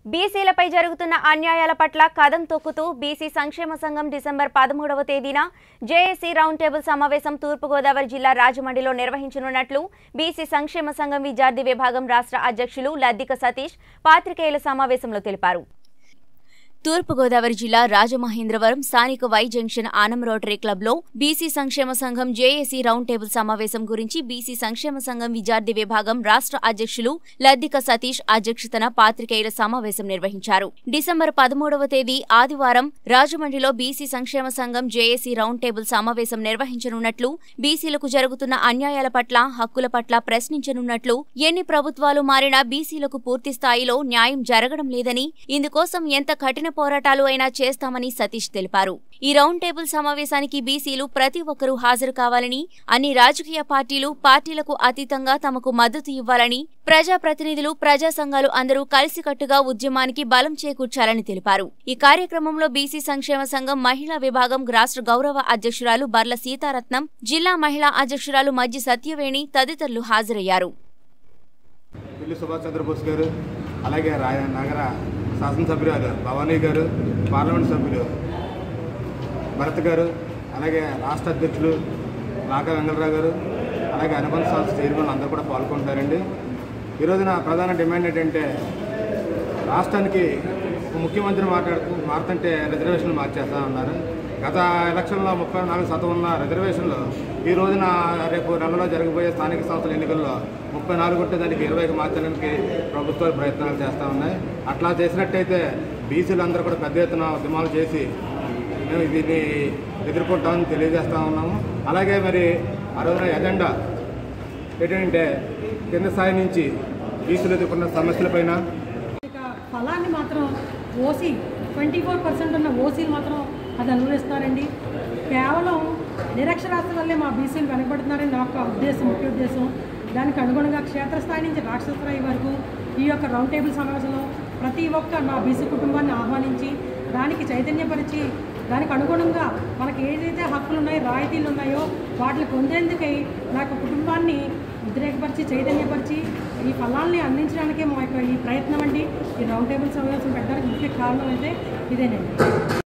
బీసీలపై జరుగుతున్న అన్యాయాల పట్ల కదం తొక్కుతూ బీసీ సంక్షేమ సంఘం డిసెంబర్ పదమూడవ తేదీన జేఏసీ రౌండ్ టేబుల్ సమావేశం తూర్పుగోదావరి జిల్లా రాజమండ్రిలో నిర్వహించనున్నట్లు బీసీ సంక్షేమ సంఘం విద్యార్థి విభాగం రాష్ట్ర అధ్యక్షులు లద్దిక సతీష్ పాత్రికేయుల సమావేశంలో తెలిపారు తూర్పుగోదావరి జిల్లా రాజమహేంద్రవరం స్థానిక వై జంక్షన్ ఆనం రోటరీ క్లబ్లో బీసీ సంక్షేమ సంఘం జేఏసీ రౌండ్ టేబుల్ సమావేశం గురించి బీసీ సంక్షేమ సంఘం విద్యార్థి విభాగం రాష్ట్ర అధ్యక్షులు లద్దిక సతీష్ అధ్యక్షతన పాత్రికేయుల సమావేశం నిర్వహించారు డిసెంబర్ పదమూడవ తేదీ ఆదివారం రాజమండ్రిలో బీసీ సంక్షేమ సంఘం జేఏసీ రౌండ్ టేబుల్ సమావేశం నిర్వహించనున్నట్లు బీసీలకు జరుగుతున్న అన్యాయాల పట్ల హక్కుల పట్ల ప్రశ్నించనున్నట్లు ఎన్ని ప్రభుత్వాలు మారినా బీసీలకు పూర్తి స్థాయిలో న్యాయం జరగడం లేదని ఇందుకోసం ఎంత కఠిన పోరాటాలు అయినా చేస్తామని సతీష్ తెలిపారు ఈ రౌండ్ టేబుల్ సమావేశానికి బీసీలు ప్రతి ఒక్కరూ హాజరు కావాలని అన్ని రాజకీయ పార్టీలు పార్టీలకు అతీతంగా తమకు మద్దతు ఇవ్వాలని ప్రజాప్రతినిధులు ప్రజా సంఘాలు అందరూ కలిసికట్టుగా ఉద్యమానికి బలం చేకూర్చాలని తెలిపారు ఈ కార్యక్రమంలో బీసీ సంక్షేమ సంఘం మహిళా విభాగం రాష్ట్ర గౌరవ అధ్యక్షురాలు బర్ల సీతారత్నం జిల్లా మహిళా అధ్యక్షురాలు మజ్జి సత్యవేణి తదితరులు హాజరయ్యారు పిల్లి సుభాష్ చంద్రబోస్ గారు అలాగే రాయ నగర శాసనసభ్యురాలు భవానీ గారు పార్లమెంట్ సభ్యులు భరత్ గారు అలాగే రాష్ట్ర అధ్యక్షులు రాక వెంగళరావు గారు అలాగే అనుబంధ సంస్థ చైర్మన్ అందరూ కూడా పాల్గొంటారండి ఈరోజు నా ప్రధాన డిమాండ్ ఏంటంటే రాష్ట్రానికి ఒక ముఖ్యమంత్రి మాట్లాడుతూ మారుతుంటే రిజర్వేషన్లు మార్చేస్తా ఉన్నారు గత ఎలక్షన్లో ముప్పై నాలుగు శాతం ఉన్న రిజర్వేషన్లు ఈ రోజున రేపు నెలలో జరగబోయే స్థానిక సంస్థల ఎన్నికల్లో ముప్పై నాలుగు ఉంటే దానికి ఇరవైకి మార్చడానికి ప్రభుత్వాలు ప్రయత్నాలు చేస్తూ ఉన్నాయి అట్లా చేసినట్టయితే బీసీలు అందరూ కూడా పెద్ద ఎత్తున ఉద్యమాలు చేసి మేము దీన్ని ఎదుర్కొంటామని తెలియజేస్తా ఉన్నాము అలాగే మరి ఆ రోజున ఎజెండా ఏంటంటే కింద స్థాయి నుంచి బీసీలు ఎదుర్కొన్న సమస్యలపైన ఇక ఫలాన్ని మాత్రం ఓసీ ట్వంటీ ఫోర్ పర్సెంట్ ఉన్న ఓసీలు మాత్రం అది అనుభవిస్తున్నారండి కేవలం నిరక్షరాస్యత వల్లే మా బీసీలు వెనకబడుతున్నారని నా యొక్క ఉద్దేశం ముఖ్య ఉద్దేశం దానికి అనుగుణంగా క్షేత్రస్థాయి నుంచి రాష్ట్ర స్థాయి వరకు ఈ యొక్క రౌండ్ టేబుల్ సమావేశంలో ప్రతి ఒక్క నా బీసీ కుటుంబాన్ని ఆహ్వానించి దానికి చైతన్యపరిచి దానికి అనుగుణంగా మనకి ఏదైతే హక్కులు ఉన్నాయో రాయితీలు ఉన్నాయో వాటిని పొందేందుకై నా యొక్క కుటుంబాన్ని ఉద్రేకపరిచి చైతన్యపరిచి ఈ ఫలాల్ని అందించడానికే మా యొక్క ఈ ప్రయత్నం అండి ఈ రౌండ్ టేబుల్ సమావేశం పెట్టడానికి ముఖ్య కారణం అయితే ఇదేనండి